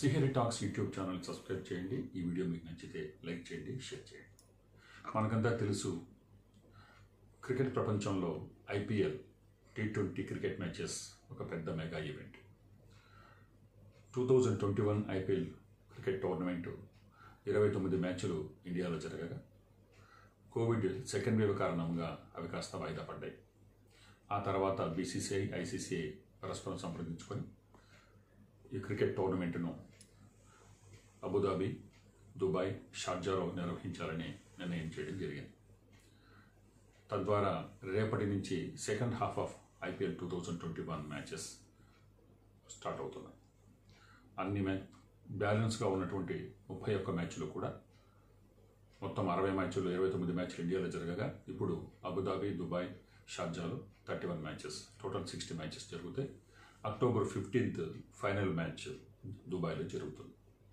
Srihari talks YouTube channel subscribe చేయండి ఈ video మీకు నచ్చితే లైక్ చేయండి షేర్ చేయండి మనకంతా తెలుసు క్రికెట్ ప్రపంచంలో IPL T twenty cricket matches ఒక పెద్ద mega event two thousand twenty one IPL cricket tournament ఇరవై తొమ్మిది మ్యాచ్లు ఇండియాలో జరగగా కోవిడ్ సెకండ్ వేవ్ కారణంగా అవి కాస్త వాయిదా పడ్డాయి ఆ తర్వాత బీసీసీఐ ఐసీసీఐ పరస్పరం సంప్రదించుకొని ఈ క్రికెట్ టోర్నమెంట్ను అబుదాబి దుబాయ్ షార్జాలో నిర్వహించాలని నిర్ణయం చేయడం జరిగింది తద్వారా రేపటి నుంచి second half of IPL two thousand twenty one matches start అవుతున్నాయి అన్ని మ్యాచ్ బ్యాలెన్స్గా ఉన్నటువంటి ముప్పై ఒక్క మ్యాచ్లు కూడా మొత్తం అరవై మ్యాచ్లు ఇరవై తొమ్మిది మ్యాచ్లు ఇండియాలో జరగగా ఇప్పుడు అబుదాబి దుబాయ్ షార్జాలో thirty one matches total sixty matches జరుగుతాయి అక్టోబర్ ఫిఫ్టీన్త్ ఫైనల్ మ్యాచ్ దుబాయ్లో జరుగుతుంది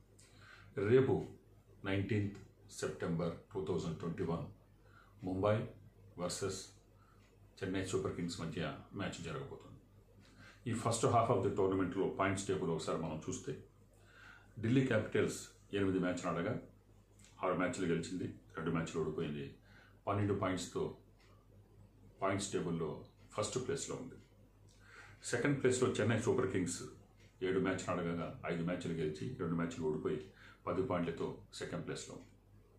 రేపు nineteenth September two thousand twenty one Mumbai versus Chennai super kings మధ్య మ్యాచ్ జరగబోతుంది ఈ ఫస్ట్ హాఫ్ ఆఫ్ ది టోర్నమెంట్లో పాయింట్స్ టేబుల్ ఒకసారి మనం చూస్తే ఢిల్లీ క్యాపిటల్స్ ఎనిమిది మ్యాచ్లు ఆడగా ఆరు మ్యాచ్లు గెలిచింది రెండు మ్యాచ్లు ఓడిపోయింది పన్నెండు పాయింట్స్తో పాయింట్స్ టేబుల్లో ఫస్ట్ ప్లేస్లో ఉంది సెకండ్ ప్లేస్లో చెన్నై సూపర్ కింగ్స్ ఏడు మ్యాచ్లు ఆడగా ఐదు మ్యాచ్లు గెలిచి రెండు మ్యాచ్లు ఓడిపోయి పది పాయింట్లతో సెకండ్ ప్లేస్లో ఉంది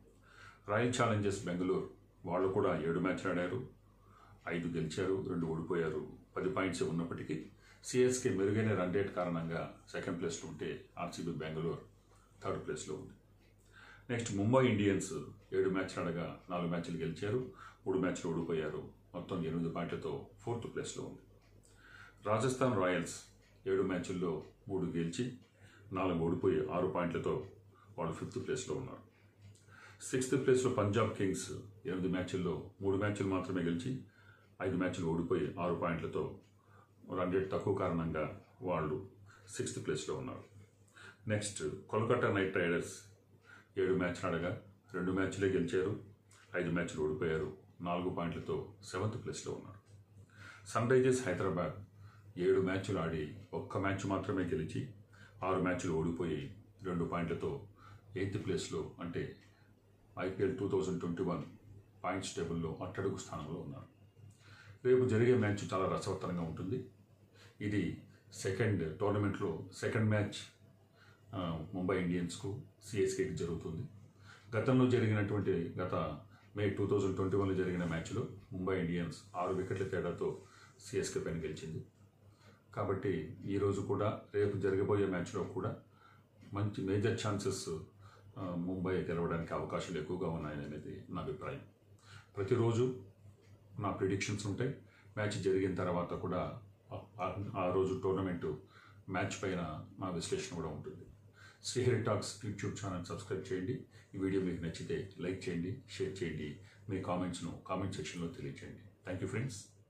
రాయల్ ఛాలెంజర్స్ బెంగళూరు వాళ్ళు కూడా ఏడు మ్యాచ్లు ఆడారు ఐదు గెలిచారు రెండు ఓడిపోయారు పది పాయింట్స్ ఉన్నప్పటికీ సిఎస్కే మెరుగైన రన్ రేట్ కారణంగా సెకండ్ ప్లేస్లో ఉంటే ఆర్సీబీ బెంగళూరు థర్డ్ ప్లేస్లో ఉంది నెక్స్ట్ ముంబై ఇండియన్స్ ఏడు మ్యాచ్లు ఆడగా నాలుగు మ్యాచ్లు గెలిచారు మూడు మ్యాచ్లు ఓడిపోయారు మొత్తం ఎనిమిది పాయింట్లతో ఫోర్త్ ప్లేస్లో ఉంది రాజస్థాన్ రాయల్స్ ఏడు మ్యాచ్ల్లో మూడు గెలిచి నాలుగు ఓడిపోయి ఆరు పాయింట్లతో వాళ్ళు ఫిఫ్త్ ప్లేస్లో ఉన్నారు సిక్స్త్ ప్లేస్లో పంజాబ్ కింగ్స్ ఎనిమిది మ్యాచ్ల్లో మూడు మ్యాచ్లు మాత్రమే గెలిచి ఐదు మ్యాచ్లు ఓడిపోయి ఆరు పాయింట్లతో రన్ రేట్ తక్కువ కారణంగా వాళ్ళు సిక్స్త్ ప్లేస్లో ఉన్నారు నెక్స్ట్ కోల్కతా నైట్ రైడర్స్ ఏడు మ్యాచ్లు ఆడగా రెండు మ్యాచ్లే గెలిచారు ఐదు మ్యాచ్లు ఓడిపోయారు నాలుగు పాయింట్లతో సెవెంత్ ప్లేస్లో ఉన్నారు సన్ రైజర్స్ హైదరాబాద్ ఏడు మ్యాచ్లు ఆడి ఒక్క మ్యాచ్ మాత్రమే గెలిచి ఆరు మ్యాచ్లు ఓడిపోయి రెండు పాయింట్లతో ఎయిత్ ప్లేస్లో అంటే IPL two thousand twenty one points టేబుల్లో అట్టడుగు స్థానంలో ఉన్నారు రేపు జరిగే మ్యాచ్ చాలా రసవత్తరంగా ఉంటుంది ఇది సెకండ్ టోర్నమెంట్లో సెకండ్ మ్యాచ్ ఆ, ముంబై ఇండియన్స్కు సిఎస్కేకి జరుగుతుంది గతంలో జరిగినటువంటి గత మే టూ థౌజండ్ ట్వంటీ వన్లో జరిగిన మ్యాచ్లో ముంబై ఇండియన్స్ ఆరు వికెట్ల తేడాతో సిఎస్కే పైన గెలిచింది కాబట్టి ఈరోజు కూడా రేపు జరగబోయే మ్యాచ్లో కూడా మంచి మేజర్ ఛాన్సెస్ ఆ, ముంబై గెలవడానికి అవకాశాలు ఎక్కువగా ఉన్నాయనేది నా అభిప్రాయం ప్రతిరోజు నా ప్రిడిక్షన్స్ ఉంటాయి మ్యాచ్ జరిగిన తర్వాత కూడా ఆ- ఆ- ఆ రోజు టోర్నమెంటు మ్యాచ్ పైన నా విశ్లేషణ కూడా ఉంటుంది Srihari talks YouTube channel subscribe చేయండి ఈ వీడియో మీకు నచ్చితే లైక్ చేయండి షేర్ చేయండి మీ కామెంట్స్ను కామెంట్ సెక్షన్లో తెలియచేయండి థ్యాంక్ యూ ఫ్రెండ్స్